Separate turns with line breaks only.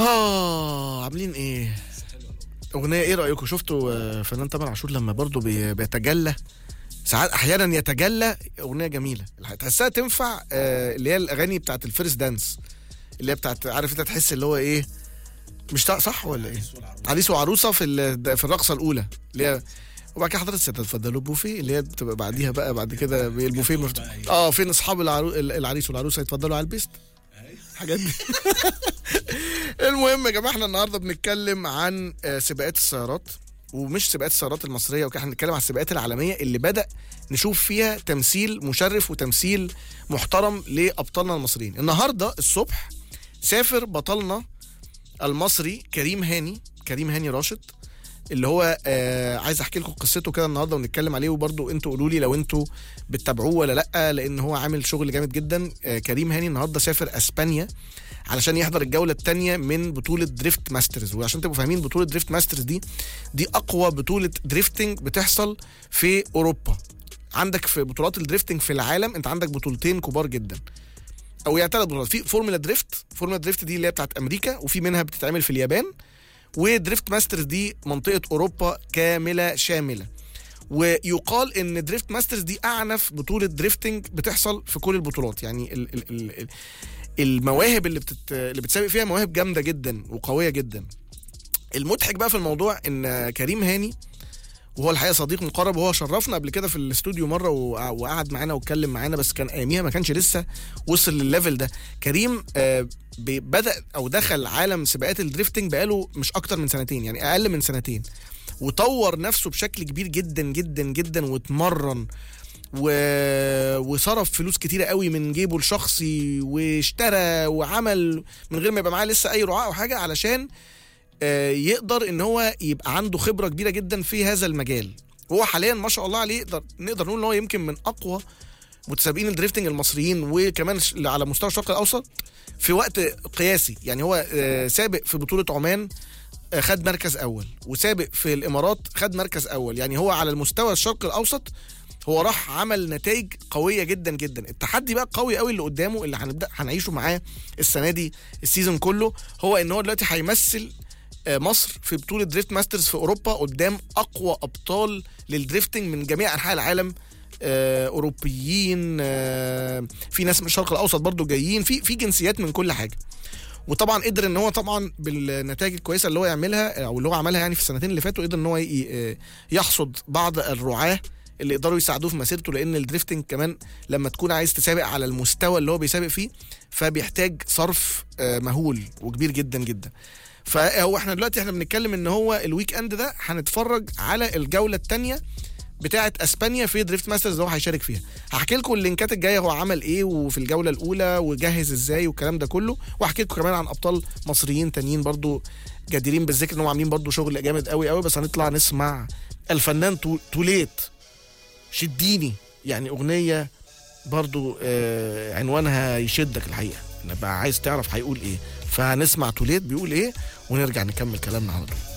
اه عاملين ايه اغنيه ايه رايكم شفتوا آه، فنان تامر عاشور لما برضه بي- بيتجلى ساعات احيانا يتجلى اغنيه جميله تحسها تنفع آه، اللي هي الاغاني بتاعت الفيرست دانس اللي هي بتاعت عارف انت تحس اللي هو ايه مش تا- صح ولا ايه عريس وعروسه في ال- في الرقصه الاولى اللي هي وبعد كده حضرتك ستتفضلوا البوفيه اللي هي بتبقى بعديها بقى بعد كده البوفيه مفتوح اه فين اصحاب العرو... العريس والعروسه يتفضلوا على البيست حاجات دي المهم يا جماعه احنا النهارده بنتكلم عن آه، سباقات السيارات ومش سباقات السيارات المصريه وكده احنا بنتكلم عن السباقات العالميه اللي بدا نشوف فيها تمثيل مشرف وتمثيل محترم لابطالنا المصريين النهارده الصبح سافر بطلنا المصري كريم هاني كريم هاني راشد اللي هو آه عايز احكي لكم قصته كده النهارده ونتكلم عليه وبرضو انتوا قولوا لي لو انتوا بتتابعوه ولا لا لان هو عامل شغل جامد جدا آه كريم هاني النهارده سافر اسبانيا علشان يحضر الجوله الثانيه من بطوله دريفت ماسترز وعشان تبقوا فاهمين بطوله دريفت ماسترز دي دي اقوى بطوله دريفتنج بتحصل في اوروبا عندك في بطولات الدريفتنج في العالم انت عندك بطولتين كبار جدا او يعني ثلاث بطولات في فورمولا دريفت فورمولا دريفت دي اللي هي بتاعت امريكا وفي منها بتتعمل في اليابان ودريفت ماسترز دي منطقه اوروبا كامله شامله ويقال ان دريفت ماسترز دي اعنف بطوله دريفتنج بتحصل في كل البطولات يعني ال ال ال ال المواهب اللي بتت اللي بتسابق فيها مواهب جامده جدا وقويه جدا المضحك بقى في الموضوع ان كريم هاني وهو الحقيقه صديق مقرب وهو شرفنا قبل كده في الاستوديو مره وقع- وقعد معانا واتكلم معانا بس كان اياميها ما كانش لسه وصل للليفل ده كريم آه، ب- بدا او دخل عالم سباقات الدريفتنج بقاله مش اكتر من سنتين يعني اقل من سنتين وطور نفسه بشكل كبير جدا جدا جدا واتمرن و... وصرف فلوس كتيرة قوي من جيبه الشخصي واشترى وعمل من غير ما يبقى معاه لسه اي رعاة او حاجة علشان آه، يقدر ان هو يبقى عنده خبرة كبيرة جدا في هذا المجال وهو حاليا ما شاء الله عليه يقدر نقدر نقول ان هو يمكن من اقوى متسابقين الدريفتنج المصريين وكمان ش- على مستوى الشرق الاوسط في وقت قياسي يعني هو آه، سابق في بطولة عمان آه، خد مركز اول وسابق في الامارات خد مركز اول يعني هو على المستوى الشرق الاوسط هو راح عمل نتائج قويه جدا جدا التحدي بقى قوي قوي اللي قدامه اللي هنبدا هنعيشه معاه السنه دي السيزون كله هو ان هو دلوقتي هيمثل آه، مصر في بطوله دريفت ماسترز في اوروبا قدام اقوى ابطال للدريفتنج من جميع انحاء العالم آه، اوروبيين آه، في ناس من الشرق الاوسط برضو جايين في في جنسيات من كل حاجه وطبعا قدر ان هو طبعا بالنتائج الكويسه اللي هو يعملها او اللي هو عملها يعني في السنتين اللي فاتوا قدر ان هو ي- آه، يحصد بعض الرعاه اللي يقدروا يساعدوه في مسيرته لان الدريفتنج كمان لما تكون عايز تسابق على المستوى اللي هو بيسابق فيه فبيحتاج صرف آه، مهول وكبير جدا جدا فهو احنا دلوقتي احنا بنتكلم ان هو الويك اند ده هنتفرج على الجوله الثانيه بتاعه اسبانيا في دريفت ماسترز اللي هو هيشارك فيها هحكي لكم اللينكات الجايه هو عمل ايه وفي الجوله الاولى وجهز ازاي والكلام ده كله واحكي لكم كمان عن ابطال مصريين تانيين برضو جديرين بالذكر ان هم عاملين برضو شغل جامد قوي قوي بس هنطلع نسمع الفنان تو- توليت شديني يعني اغنيه برضو آه عنوانها يشدك الحقيقه نبقى عايز تعرف هيقول ايه فهنسمع توليت بيقول ايه ونرجع نكمل كلامنا على طول